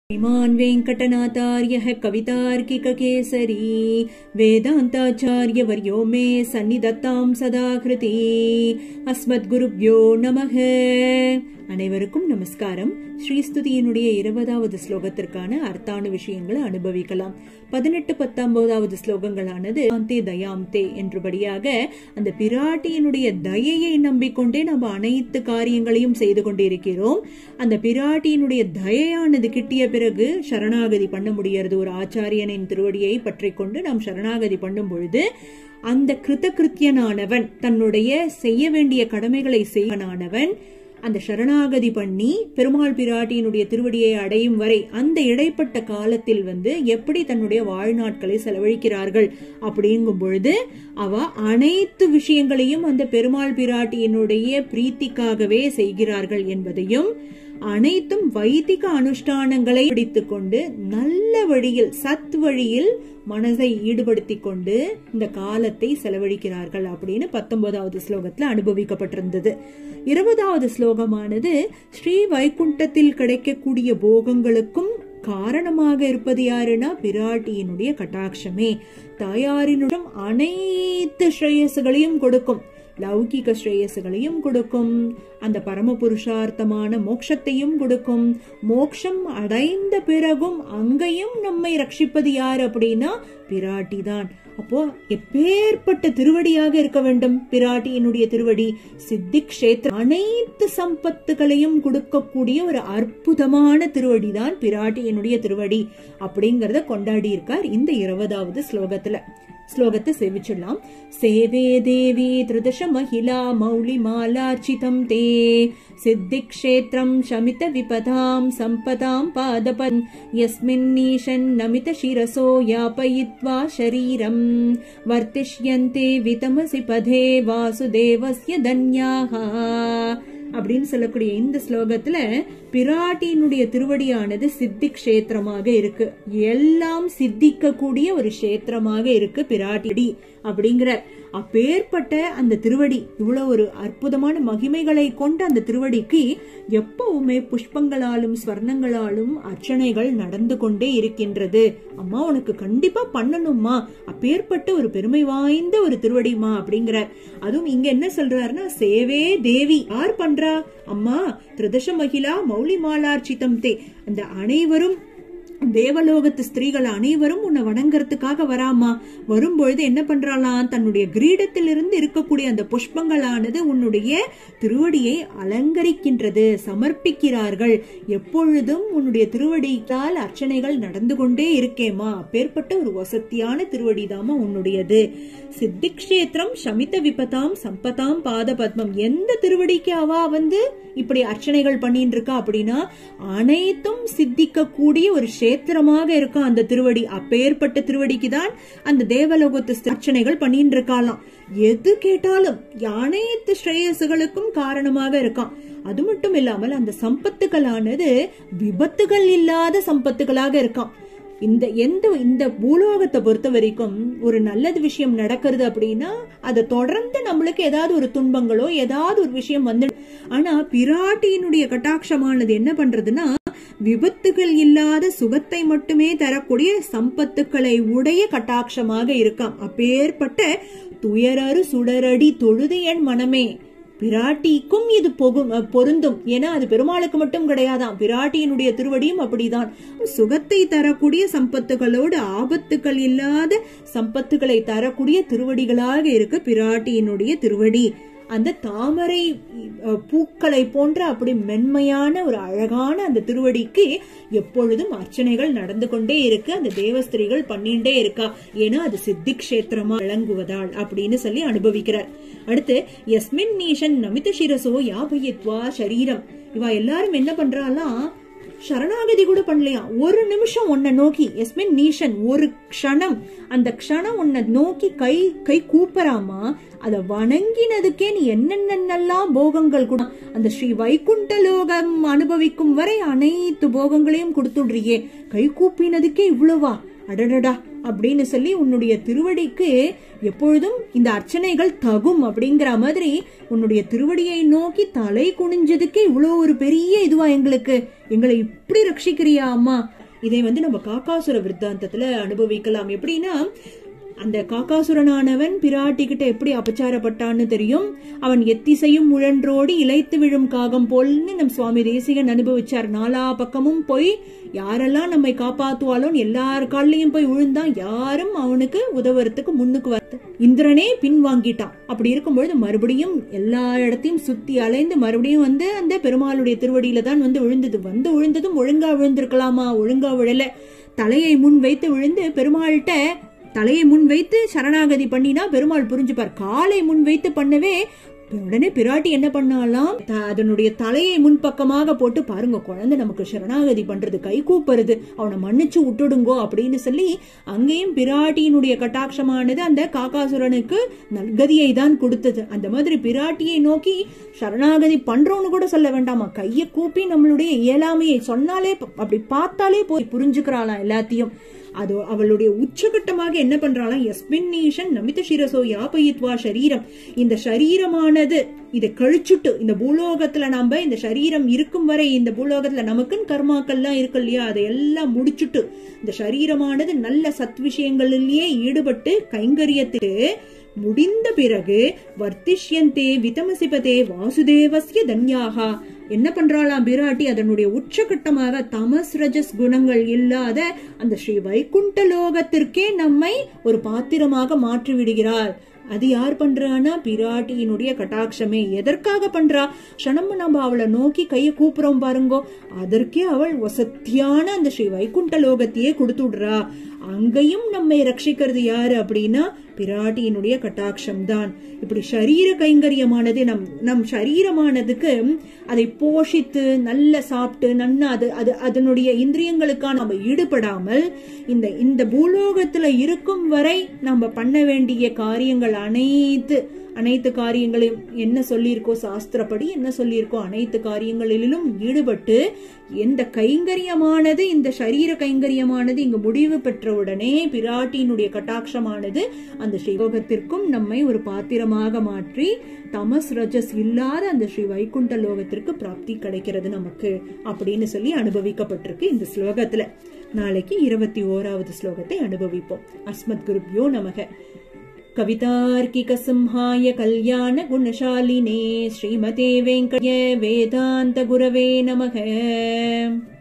श्रीमान् वेङ्कटनाथार्यः कवितार्किककेसरी वेदान्ताचार्यवर्यो मे सन्निधत्तां सदा कृति அஸ்மத்குருப்யோ நமக அனைவருக்கும் நமஸ்காரம் ஸ்ரீஸ்துதியினுடைய இருபதாவது ஸ்லோகத்திற்கான அர்த்தான விஷயங்களை அனுபவிக்கலாம் பதினெட்டு பத்தொன்பதாவது ஸ்லோகங்களானது தே தயாம்தே என்றபடியாக அந்த பிராட்டியினுடைய தயையை நம்பிக்கொண்டே நம்ம அனைத்து காரியங்களையும் செய்து கொண்டிருக்கிறோம் அந்த பிராட்டியினுடைய தயையானது கிட்டிய பிறகு சரணாகதி பண்ண முடியறது ஒரு ஆச்சாரியனின் திருவடியை பற்றி கொண்டு நாம் சரணாகதி பண்ணும் பொழுது அந்த கிருத்தகிருத்தியனானவன் தன்னுடைய செய்ய வேண்டிய கடமைகளை செய்வனானவன் அந்த சரணாகதி பண்ணி பெருமாள் பிராட்டியினுடைய திருவடியை அடையும் வரை அந்த இடைப்பட்ட காலத்தில் வந்து எப்படி தன்னுடைய வாழ்நாட்களை செலவழிக்கிறார்கள் அப்படிங்கும் பொழுது அவ அனைத்து விஷயங்களையும் அந்த பெருமாள் பிராட்டியினுடைய பிரீத்திக்காகவே செய்கிறார்கள் என்பதையும் அனைத்தும் வைதிக அனுஷ்டானங்களை பிடித்துக் கொண்டு நல்ல வழியில் சத் வழியில் மனதை ஈடுபடுத்திக் கொண்டு இந்த காலத்தை செலவழிக்கிறார்கள் அப்படின்னு பத்தொன்பதாவது ஸ்லோகத்துல அனுபவிக்கப்பட்டிருந்தது இருபதாவது ஸ்லோகமானது ஸ்ரீ வைகுண்டத்தில் கிடைக்கக்கூடிய போகங்களுக்கும் காரணமாக இருப்பது யாருன்னா பிராட்டியினுடைய கட்டாட்சமே தாயாரினுடன் அனைத்து ஸ்ரேயசுகளையும் கொடுக்கும் லௌகிக ஸ்ரேயசுகளையும் கொடுக்கும் அந்த பரம புருஷார்த்தமான மோட்சத்தையும் கொடுக்கும் மோட்சம் அடைந்த பிறகும் அங்கேயும் நம்மை ரட்சிப்பது யார் அப்படின்னா பிராட்டி தான் அப்போ எப்பேற்பட்ட திருவடியாக இருக்க வேண்டும் பிராட்டியினுடைய திருவடி சித்தி கஷேத்திர அனைத்து சம்பத்துகளையும் கொடுக்கக்கூடிய ஒரு அற்புதமான திருவடி தான் பிராட்டியினுடைய திருவடி அப்படிங்கறத கொண்டாடி இருக்கார் இந்த இருபதாவது ஸ்லோகத்துல ஸ்லோகத்தை சேவிச்சிடலாம் சேவே தேவி திருதச மகிழா மௌலி மாலார்ச்சிதம் தே சித்தி க்ஷேத்திரம் சமித விபதாம் சம்பதாம் பாதபன் யஸ்மின் நீஷன் நமித சிரசோ யாபயித்வா ஷரீரம் வர்த்திஷ்யந்தே விதமசி பதே வாசுதேவஸ்ய தன்யாஹா அப்படின்னு சொல்லக்கூடிய இந்த ஸ்லோகத்துல பிராட்டியினுடைய திருவடியானது சித்தி கஷேத்திரமாக இருக்கு எல்லாம் சித்திக்க கூடிய ஒரு கஷேத்திரமாக இருக்கு பிராட்டி அப்படிங்கிற அப்பேற்பட்ட அந்த திருவடி இவ்வளவு ஒரு அற்புதமான மகிமைகளை கொண்ட அந்த திருவடிக்கு எப்பவுமே புஷ்பங்களாலும் ஸ்வர்ணங்களாலும் அர்ச்சனைகள் நடந்து கொண்டே இருக்கின்றது அம்மா உனக்கு கண்டிப்பா பண்ணணும்மா அப்பேற்பட்ட ஒரு பெருமை வாய்ந்த ஒரு திருவடிமா அப்படிங்கிற அதுவும் இங்க என்ன சொல்றாருன்னா சேவே தேவி யார் பண்றா அம்மா திருதச மகிழா மௌலி மாலார்ச்சிதம் தே அந்த அனைவரும் தேவலோகத்து ஸ்திரீகள் அனைவரும் உன்னை வணங்கறதுக்காக வராமா வரும்பொழுது என்ன பண்றாளாம் தன்னுடைய கிரீடத்திலிருந்து இருக்கக்கூடிய அந்த புஷ்பங்களானது உன்னுடைய திருவடியை அலங்கரிக்கின்றது சமர்ப்பிக்கிறார்கள் எப்பொழுதும் உன்னுடைய திருவடிக்கால் அர்ச்சனைகள் நடந்து கொண்டே இருக்கேமா அப்பேற்பட்ட ஒரு வசத்தியான திருவடிதாமா உன்னுடையது சித்தி கஷேத்திரம் சமித விபதாம் சம்பதாம் பாத பத்மம் எந்த திருவடிக்கு அவா வந்து இப்படி அர்ச்சனைகள் பண்ணிட்டு இருக்கா அப்படின்னா அனைத்தும் சித்திக்க கூடிய ஒரு கஷேத்திரமாக இருக்கும் அந்த திருவடி அப்பேற்பட்ட திருவடிக்கு தான் அந்த தேவலோகத்து அர்ச்சனைகள் பண்ணிட்டு இருக்காளாம் எது கேட்டாலும் அனைத்து ஸ்ரேயசுகளுக்கும் காரணமாக இருக்கான் அது மட்டும் இல்லாமல் அந்த சம்பத்துகளானது விபத்துகள் இல்லாத சம்பத்துகளாக இருக்கான் இந்த எந்த இந்த பூலோகத்தை பொறுத்த வரைக்கும் ஒரு நல்லது விஷயம் நடக்கிறது அப்படின்னா அதை தொடர்ந்து நம்மளுக்கு ஏதாவது ஒரு துன்பங்களோ ஏதாவது ஒரு விஷயம் வந்து ஆனா பிராட்டியினுடைய கட்டாட்சமானது என்ன பண்றதுன்னா விபத்துகள் இல்லாத சுகத்தை மட்டுமே தரக்கூடிய சம்பத்துக்களை உடைய கட்டாட்சமாக இருக்காம் அப்பேற்பட்ட துயரறு சுடரடி தொழுது என் மனமே பிராட்டிக்கும் இது பொகும் பொருந்தும் ஏன்னா அது பெருமாளுக்கு மட்டும் கிடையாதான் பிராட்டியினுடைய திருவடியும் அப்படிதான் சுகத்தை தரக்கூடிய சம்பத்துகளோடு ஆபத்துகள் இல்லாத சம்பத்துகளை தரக்கூடிய திருவடிகளாக இருக்கு பிராட்டியினுடைய திருவடி அந்த தாமரை பூக்களை போன்ற அப்படி மென்மையான ஒரு அழகான அந்த திருவடிக்கு எப்பொழுதும் அர்ச்சனைகள் நடந்து கொண்டே இருக்கு அந்த தேவஸ்திரிகள் பண்ணிண்டே இருக்கா ஏன்னா அது சித்தி கஷேத்திரமா விளங்குவதால் அப்படின்னு சொல்லி அனுபவிக்கிறார் அடுத்து எஸ்மின் நீஷன் நமித சிரசோ யாபயத்வா சரீரம் இவ எல்லாரும் என்ன பண்றாலாம் சரணாகதி கூட பண்ணலையா ஒரு நிமிஷம் உன்னை நோக்கி எஸ்மின் நீஷன் ஒரு க்ஷணம் அந்த க்ஷணம் உன்னை நோக்கி கை கை கூப்பராமா அத வணங்கினதுக்கே நீ என்னென்னலாம் போகங்கள் கூட அந்த ஸ்ரீ வைகுண்ட லோகம் அனுபவிக்கும் வரை அனைத்து போகங்களையும் கொடுத்துடுறியே கை கூப்பினதுக்கே இவ்வளவா அடடடா அப்படின்னு சொல்லி உன்னுடைய திருவடிக்கு எப்பொழுதும் இந்த அர்ச்சனைகள் தகும் அப்படிங்கிற மாதிரி உன்னுடைய திருவடியை நோக்கி தலை குனிஞ்சதுக்கு இவ்வளவு ஒரு பெரிய இதுவா எங்களுக்கு எங்களை இப்படி ரட்சிக்கிறியா அம்மா இதை வந்து நம்ம காக்காசுர விருத்தாந்தத்துல அனுபவிக்கலாம் எப்படின்னா அந்த காக்காசுரனானவன் பிராட்டி கிட்ட எப்படி அபச்சாரப்பட்டான்னு தெரியும் அவன் எத்திசையும் முழன்றோடி இழைத்து விழும் காகம் போல்னு நம் சுவாமி தேசிகன் அனுபவிச்சார் நாலா பக்கமும் போய் யாரெல்லாம் நம்மை காப்பாத்துவாலும் எல்லார் கால்லயும் போய் விழுந்தான் யாரும் அவனுக்கு உதவுறதுக்கு முன்னுக்கு வர இந்திரனே பின் வாங்கிட்டான் அப்படி இருக்கும்பொழுது மறுபடியும் எல்லா இடத்தையும் சுத்தி அலைந்து மறுபடியும் வந்து அந்த பெருமாளுடைய திருவடியில தான் வந்து விழுந்தது வந்து விழுந்ததும் ஒழுங்கா விழுந்திருக்கலாமா ஒழுங்கா விழல தலையை முன் வைத்து விழுந்து பெருமாள்கிட்ட தலையை முன் வைத்து சரணாகதி பண்ணினா பெருமாள் புரிஞ்சுப்பார் காலை முன் வைத்து பண்ணவே உடனே பிராட்டி என்ன பண்ணாலாம் த- அதனுடைய தலையை முன்பக்கமாக போட்டு பாருங்க குழந்தை நமக்கு சரணாகதி பண்றது கை கூப்புறது அவனை மன்னிச்சு விட்டுடுங்கோ அப்படின்னு சொல்லி அங்கேயும் பிராட்டியினுடைய கட்டாட்சமானது அந்த காக்காசுரனுக்கு நல்கதியை தான் கொடுத்தது அந்த மாதிரி பிராட்டியை நோக்கி சரணாகதி பண்றோம்னு கூட சொல்ல வேண்டாமா கையை கூப்பி நம்மளுடைய இயலாமையை சொன்னாலே ப- அப்படி பார்த்தாலே போய் புரிஞ்சுக்கிறாளாம் எல்லாத்தையும் அது அவளுடைய உச்சகட்டமாக என்ன பண்றாளாம் எஸ்மின் நீஷன் நமித சிரசோ யாபயித்வா சரீரம் இந்த சரீரமானது இதை கழிச்சுட்டு இந்த பூலோகத்துல நாம இந்த சரீரம் இருக்கும் வரை இந்த பூலோகத்துல நமக்குன்னு கர்மாக்கள்லாம் இருக்கு இல்லையா அதை எல்லாம் முடிச்சுட்டு இந்த சரீரமானது நல்ல சத் விஷயங்களிலேயே ஈடுபட்டு கைங்கரியத்துக்கு முடிந்த பிறகு வர்த்திஷ்யந்தே விதமசிபதே வாசுதேவஸ்ய தன்யாகா என்ன பண்றாளாம் பிராட்டி அதனுடைய உச்சகட்டமாக தமஸ் ரஜஸ் குணங்கள் இல்லாத அந்த ஸ்ரீ வைகுண்ட லோகத்திற்கே நம்மை ஒரு பாத்திரமாக மாற்றி விடுகிறார் அது யார் பண்றானா பிராட்டியினுடைய கட்டாட்சமே எதற்காக பண்றா க்ஷணம் நம்ம அவளை நோக்கி கையை கூப்புறோம் பாருங்கோ அதற்கே அவள் வசத்தியான அந்த ஸ்ரீ வைகுண்ட லோகத்தையே கொடுத்து விடுறா அங்கேயும் நம்மை ரட்சிக்கிறது யாரு அப்படின்னா பிராட்டியினுடைய கட்டாட்சம் தான் இப்படி சரீர கைங்கரியமானது நம் நம் சரீரமானதுக்கு அதை போஷித்து நல்ல சாப்பிட்டு நன்னா அது அது அதனுடைய இந்திரியங்களுக்காக நம்ம ஈடுபடாமல் இந்த இந்த பூலோகத்துல இருக்கும் வரை நம்ம பண்ண வேண்டிய காரியங்கள் அனைத்து அனைத்து காரியங்களையும் என்ன சொல்லியிருக்கோ சாஸ்திரப்படி என்ன சொல்லியிருக்கோ அனைத்து காரியங்களிலும் ஈடுபட்டு எந்த கைங்கரியமானது இந்த சரீர கைங்கரியமானது இங்கு முடிவு பெற்ற உடனே பிராட்டியினுடைய கட்டாட்சமானது அந்த ஸ்ரீலோகத்திற்கும் நம்மை ஒரு பாத்திரமாக மாற்றி தமஸ் ரஜஸ் இல்லாத அந்த ஸ்ரீ வைகுண்ட லோகத்திற்கு பிராப்தி கிடைக்கிறது நமக்கு அப்படின்னு சொல்லி அனுபவிக்கப்பட்டிருக்கு இந்த ஸ்லோகத்துல நாளைக்கு இருபத்தி ஓராவது ஸ்லோகத்தை அனுபவிப்போம் அஸ்மத் குருப்யோ நமக कवितार्किकसंहाय कल्याणगुणशालिने श्रीमते वेङ्कय वेदान्तगुरवे नमः